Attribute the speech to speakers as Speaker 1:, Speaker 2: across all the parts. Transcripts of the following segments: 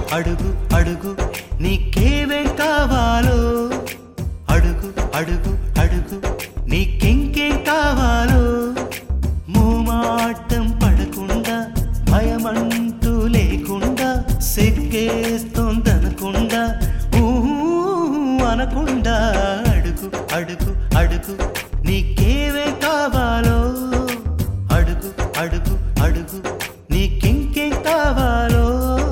Speaker 1: అడుగు అడుగు నీకేవేం కావాలో అడుగు అడుగు అడుగు నీకింకేం కావాలో మూమాటం పడకుండా భయమంటూ లేకుండా సిగ్గేస్తోందనకుండా ఊ అనకుండా అడుగు అడుగు అడుగు నీకేవే కావాలో అడుగు అడుగు అడుగు నీకింకేం కావాలో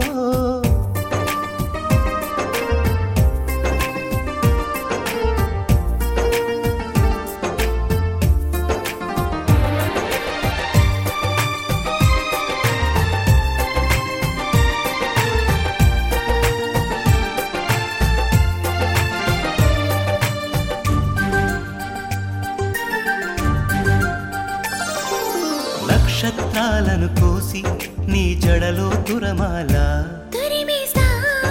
Speaker 1: నక్షత్రాలను కోసి నీ జడలో దురమాల
Speaker 2: తరిమేస్తావా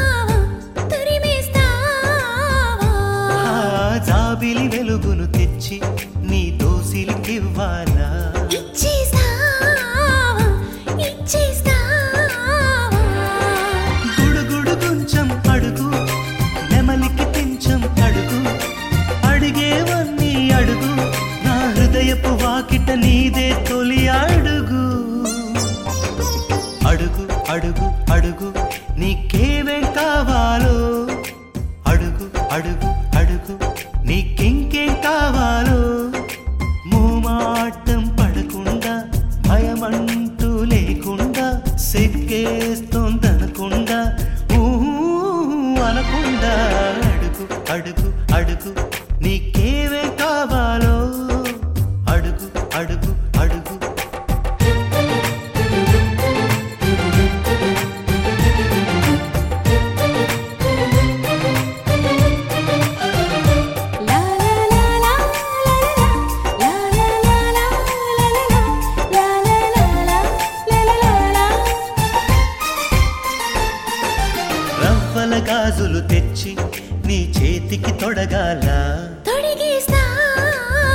Speaker 2: తరిమేస్తావా
Speaker 1: ఆ జాబిలి వెలుగును తెచ్చి నీ దోసిలికివ్వాలా
Speaker 2: ఇచ్చేస్తావా ఇచ్చేస్తావా
Speaker 1: గుడుగుడు కొంచెం అడుగు నెమలికి కొంచెం అడుగు అడిగేవన్నీ అడుగు నా హృదయపు వాకిట నీదే తొలి అడుగు అడుగు అడుగు అడుగు నీకేవేం కావాలో అడుగు అడుగు అడుగు నీకింకేం కావాలో మూమాటం పడకుండా భయమంటూ లేకుండా సిగ్గేస్తోందనకుండా ఊ అనకుండా అడుగు అడుగు అడుగు నీకేవే కావాలో అడుగు అడుగు అడుగు
Speaker 2: లా లా లా లా లా లా లా లా లా లా లా లా
Speaker 1: రవ్వల గాజులు తెచ్చి నీ చేతికి తొడగాల
Speaker 2: తొడిగేస్తావా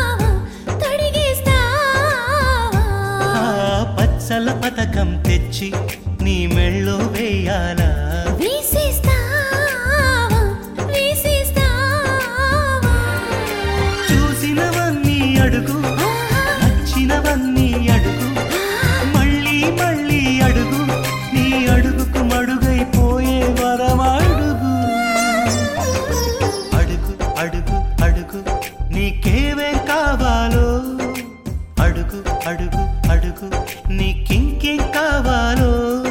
Speaker 2: తొడిగేస్తావా
Speaker 1: ఆ పచ్చల పథకం తెచ్చి నీ మెళ్ళో వేయాలా
Speaker 2: వేసేస్తావా వేసేస్తావా
Speaker 1: చూసినవన్నీ అడుగు నచ్చినవన్నీ అడుగు మళ్ళీ మళ్ళీ అడుగు నీ అడుగుకు మడుగైపోయే వరమడుగు అడుగు అడుగు అడుగు నీకేవేం కావాలో అడుగు అడుగు అడుగు నీకింకేం కావాలో